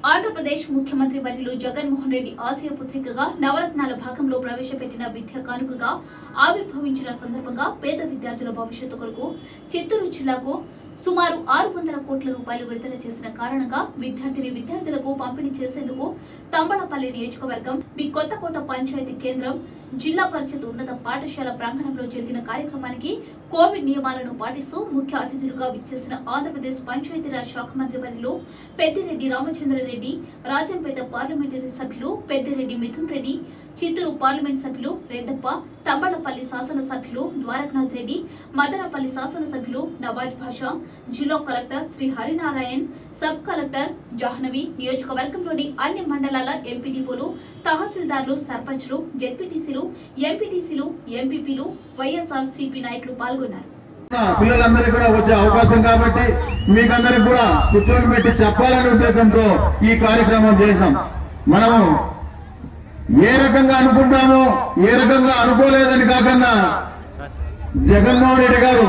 ఆంధ్రప్రదేశ్ ముఖ్యమంత్రి వర్యులు జగన్మోహన్ రెడ్డి ఆసియా పుత్రికగా నవరత్నాల భాగంలో ప్రవేశపెట్టిన విద్య కానుకగా ఆవిర్భవించిన సందర్భంగా పేద విద్యార్థుల భవిష్యత్తు కొరకు చిత్తూరు జిల్లాకు సుమారు ఆరు వందల కోట్ల రూపాయలు విడుదల చేసిన కారణంగా విద్యార్థిని విద్యార్థులకు పంపిణీ చేసేందుకు తంబళపల్లి నియోజకవర్గం మీ కొత్తకోట పంచాయతీ కేంద్రం జిల్లా పరిషత్ ఉన్నత పాఠశాల ప్రాంగణంలో జరిగిన కార్యక్రమానికి కోవిడ్ నియమాలను పాటిస్తూ ముఖ్య అతిథులుగా విచ్చేసిన ఆంధ్రప్రదేశ్ పంచాయతీరాజ్ శాఖ మంత్రి వర్యులు పెద్దిరెడ్డి రామచంద్రరెడ్డి రాజంపేట పార్లమెంటరీ సభ్యులు పెద్దిరెడ్డి మిథున్ రెడ్డి చిత్తూరు పార్లమెంట్ సభ్యులు రెడ్డప్ప తంబళ్లపల్లి శాసన సభ్యులు ద్వారకనాథ్ రెడ్డి మదనపల్లి శాసన సభ్యులు నవాజ్ భాషా జిల్లా collector Shri Harinarayan sub collector Jahnavi నియోజకవర్గంలోని అన్ని మండలాల ఎంపీడీఓలు తహసీల్దార్లు సర్పంచ్లు జెడ్పీటీసీలు ఎంపీటీసీలు ఎంపీపీలు వైఎస్ఆర్ సిపి నాయకులు పాల్గొన్నారు పిల్లలందరికీ కూడా వచ్చే అవకాశం కాబట్టి మీకందరికి కూడా కూర్చొని పెట్టి చెప్పాలనే ఉద్దేశంతో ఈ కార్యక్రమం చేశాం మనము ఏ రకంగా అనుకుంటామో ఏ రకంగా అనుకోలేదని కాకన్నా జగన్మోహన్ రెడ్డి గారు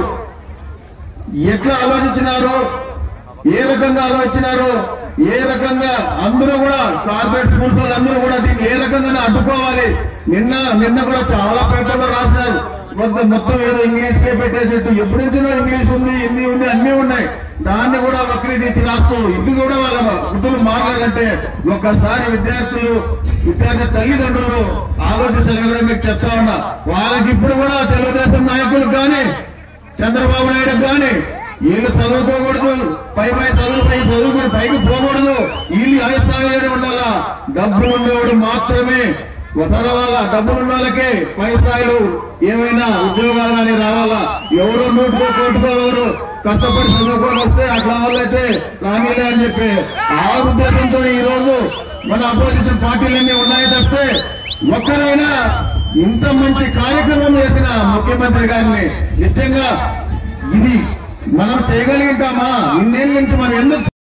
ఎట్లా ఆలోచించినారో ఏ రకంగా ఆలోచించినారో ఏ రకంగా అందరూ కూడా కార్పొరేట్ స్కూల్స్ వాళ్ళు అందరూ కూడా దీన్ని ఏ రకంగా అడ్డుకోవాలి నిన్న నిన్న కూడా చాలా పేపర్లో రాసినారు మొత్తం మొత్తం ఏదో ఇంగ్లీష్ కే పెట్టేసేట్టు ఎప్పటి నుంచో ఇంగ్లీష్ ఉంది హిందీ ఉంది అన్ని ఉన్నాయి దాన్ని కూడా వక్రీకరించి రాస్తూ ఇది కూడా వాళ్ళ వృద్ధులు మారలేదంటే ఒక్కసారి విద్యార్థులు విద్యార్థి తల్లిదండ్రులు ఆలోచించగలరని మీకు చెప్తా ఉన్నా వాళ్ళకి ఇప్పుడు కూడా తెలుగుదేశం నాయకులు కానీ చంద్రబాబు నాయుడు కానీ వీళ్ళు చదువుకోకూడదు పై పై చదువు పై చదువుకుని పైకి పోకూడదు వీళ్ళు హై స్థాయిలోనే ఉండాలా డబ్బు ఉండేవాడు మాత్రమే చదవాలా డబ్బులు ఉన్న వాళ్ళకే పై స్థాయిలు ఏమైనా ఉద్యోగాలు అని రావాలా ఎవరో నూటుకో కోటుకోవారు కష్టపడి చదువుకొని వస్తే అట్లా వాళ్ళైతే రానిలే అని చెప్పి ఆ ఉద్దేశంతో ఈ రోజు మన అపోజిషన్ పార్టీలన్నీ ఉన్నాయి తప్పితే ఒక్కరైనా ఇంత మంచి కార్యక్రమం చేసిన ముఖ్యమంత్రి గారిని నిజంగా ఇది మనం చేయగలిగితామా ఇన్నేళ్ళ నుంచి మనం ఎందుకు